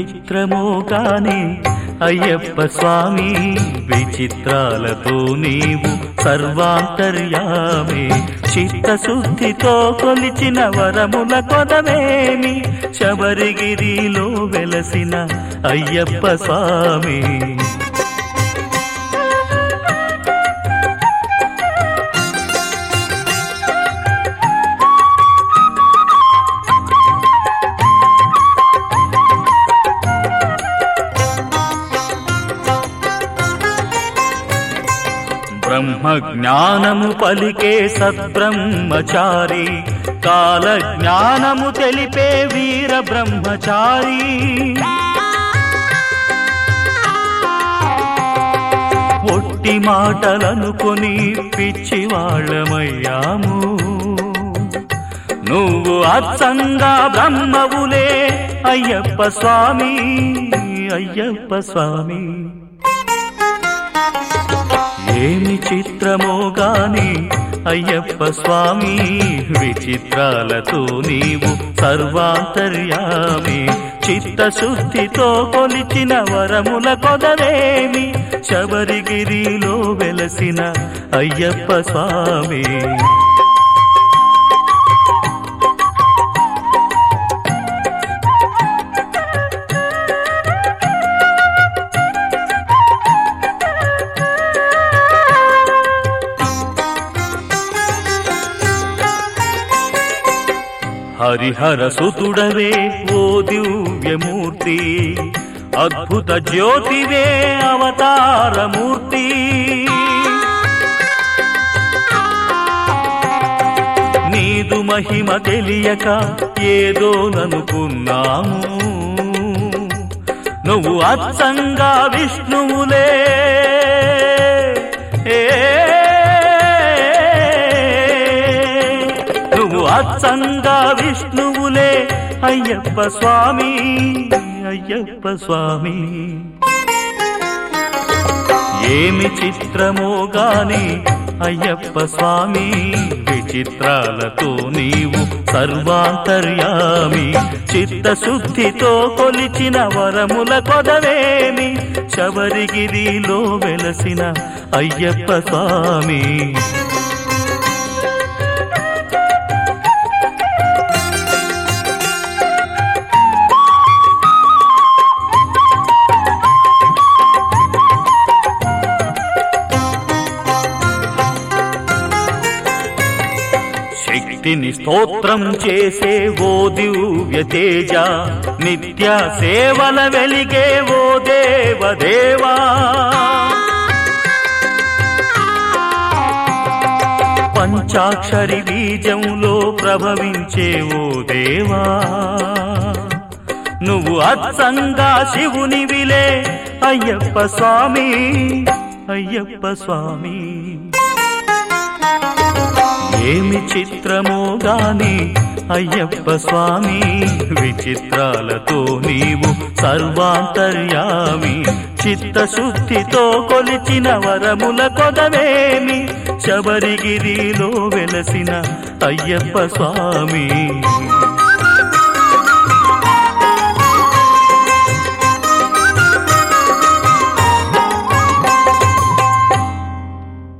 చిత్రమో కాని అయ్యప్ప స్వామి విచిత్రాలతో నీవు సర్వాంతర్యామి చిత్తశుద్ధితో కొలిచిన వరముల కొదవేమి శబరిగిరిలో వెలసిన అయ్యప్ప స్వామి బ్రహ్మ జ్ఞానము పలికే సద్బ్రహ్మచారి కాల జ్ఞానము తెలిపే వీర బ్రహ్మచారి ఒట్టి మాటలనుకొని పిచ్చి వాళ్ళమయ్యాము నువ్వు అచ్చంగా బ్రహ్మవులే అయ్యప్ప స్వామి అయ్యప్ప స్వామి ఏమి చిత్రమో గాని అయ్యప్ప స్వామి విచిత్రాలతో నీవు సర్వాంతర్యామి చిత్తశుద్ధితో కొలిచిన వరముల కొదవేమి శబరిగిరిలో వెలసిన అయ్యప్ప స్వామి హరిహర సుతుడవే ఓ దివ్యమూర్తి అద్భుత జ్యోతివే అవతారమూర్తి నీదు మహిమ తెలియక ఏదో ననుకున్నాము నువ్వు అచ్చంగా విష్ణువులే ఏ నువ్వు అచ్చంగా విష్ణువులే అయ్యప్ప స్వామి అయ్యప్ప స్వామి ఏమి చిత్రమో గాని అయ్యప్ప స్వామి విచిత్రాలతో నీవు సర్వాంతర్యామి చిత్తశుద్ధితో కొలిచిన వరముల కొదవేమి శబరిగిరిలో వెలసిన అయ్యప్ప స్వామి శక్తిని స్తోత్రం చేసే ఓ దివ్య తేజ నిత్య సేవల వెలిగే ఓ దేవదేవా పంచాక్షరి బీజంలో ప్రభవించే ఓ దేవా నువ్వు అచ్చంగా శివుని విలే అయ్యప్ప స్వామి అయ్యప్ప స్వామి ఏమి చిత్రమో గాని అయ్యప్ప స్వామి విచిత్రాలతో నీవు సర్వాంతర్యామి చిత్తశుద్ధితో కొలిచిన వరముల కొదవేమి శబరిగిరిలో వెలసిన అయ్యప్ప స్వామి